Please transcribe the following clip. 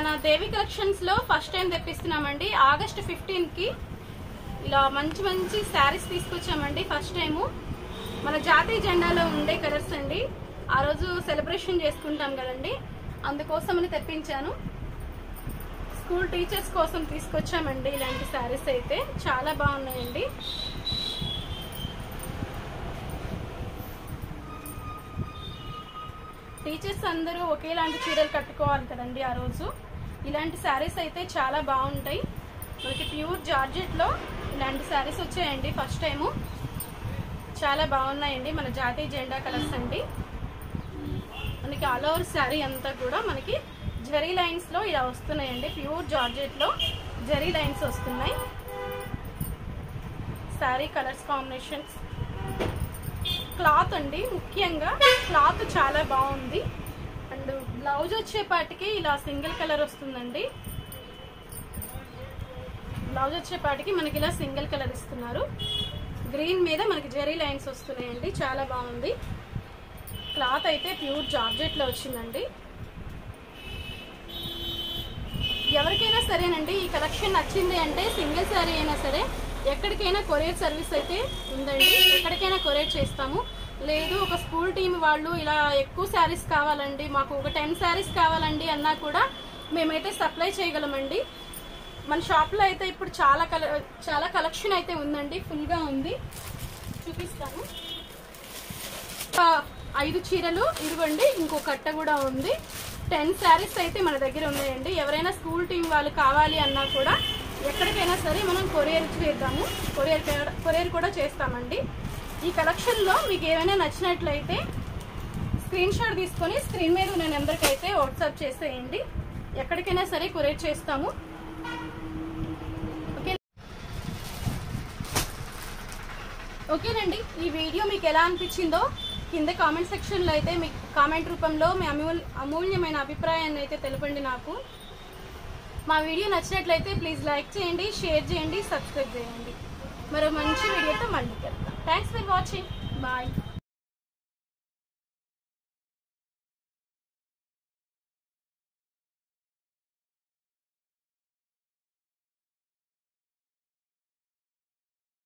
దేవి collections లో first time తెప్పిస్తున్నామండి August fifteen కి ఇలా మంచి మంచి శారీస్ తీసుకొచ్చామండి ఫస్ట్ టైము మన జాతీయ జెండాలో ఉండే కలర్స్ అండి ఆ రోజు సెలబ్రేషన్ చేసుకుంటాం కదండి అందుకోసమని తెప్పించాను స్కూల్ టీచర్స్ కోసం తీసుకొచ్చామండి ఇలాంటి శారీస్ అయితే చాలా బాగున్నాయండి టీచర్స్ అందరూ ఒకేలాంటి చీరలు కట్టుకోవాలి కదండి ఆ రోజు ఇలాంటి శారీస్ అయితే చాలా బాగుంటాయి మనకి ప్యూర్ జార్జెట్లో ఇలాంటి శారీస్ వచ్చాయండి ఫస్ట్ టైము చాలా బాగున్నాయండి మన జాతీయ జెండా కలర్స్ అండి మనకి ఆల్ ఓవర్ శారీ అంతా కూడా మనకి జరీ లైన్స్ లో ఇలా వస్తున్నాయండి ప్యూర్ జార్జెట్ లో జరీ లైన్స్ వస్తున్నాయి శారీ కలర్స్ కాంబినేషన్స్ క్లాత్ అండి ముఖ్యంగా క్లాత్ చాలా బాగుంది అండ్ బ్లౌజ్ వచ్చేపాటికి ఇలా సింగిల్ కలర్ వస్తుందండి బ్లౌజ్ వచ్చేపాటికి మనకి ఇలా సింగిల్ కలర్ ఇస్తున్నారు గ్రీన్ మీద మనకి జెరీ లైన్స్ వస్తున్నాయండి చాలా బాగుంది క్లాత్ అయితే ప్యూర్ జార్జెట్ లో వచ్చిందండి ఎవరికైనా సరేనండి ఈ కలెక్షన్ నచ్చింది అంటే సింగిల్ శారీ అయినా సరే ఎక్కడికైనా కొరియర్ సర్వీస్ అయితే ఉందండి ఎక్కడికైనా కొరియర్ చేస్తాము లేదు ఒక స్కూల్ టీం వాళ్ళు ఇలా ఎక్కువ శారీస్ కావాలండి మాకు ఒక టెన్ శారీస్ కావాలండి అన్నా కూడా మేమైతే సప్లై చేయగలమండి మన షాప్లో అయితే ఇప్పుడు చాలా కల చాలా కలెక్షన్ అయితే ఉందండి ఫుల్గా ఉంది చూపిస్తాను ఒక ఐదు చీరలు ఇదిగోండి ఇంకో కట్ట కూడా ఉంది టెన్ శారీస్ అయితే మన దగ్గర ఉన్నాయండి ఎవరైనా స్కూల్ టీం వాళ్ళు కావాలి అన్నా కూడా ఎక్కడికైనా సరే మనం కొరియర్ చేద్దాము కొరియర్ కొరియర్ కూడా చేస్తామండి ఈ కలెక్షన్లో మీకు ఏమైనా నచ్చినట్లయితే స్క్రీన్ షాట్ తీసుకొని స్క్రీన్ మీద ఉన్న నెంబర్కి అయితే వాట్సాప్ చేసేయండి ఎక్కడికైనా సరే కొరియర్ చేస్తాము ఓకే ఓకేనండి ఈ వీడియో మీకు ఎలా అనిపించిందో కింద కామెంట్ సెక్షన్లో అయితే మీ కామెంట్ రూపంలో మీ అమూల్ అమూల్యమైన అభిప్రాయాన్ని అయితే తెలపండి నాకు మా వీడియో నచ్చినట్లయితే ప్లీజ్ లైక్ చేయండి షేర్ చేయండి సబ్స్క్రైబ్ చేయండి మరో మంచి వీడియోతో మళ్ళీ కలుద్దాం థ్యాంక్స్ ఫర్ వాచింగ్ బాయ్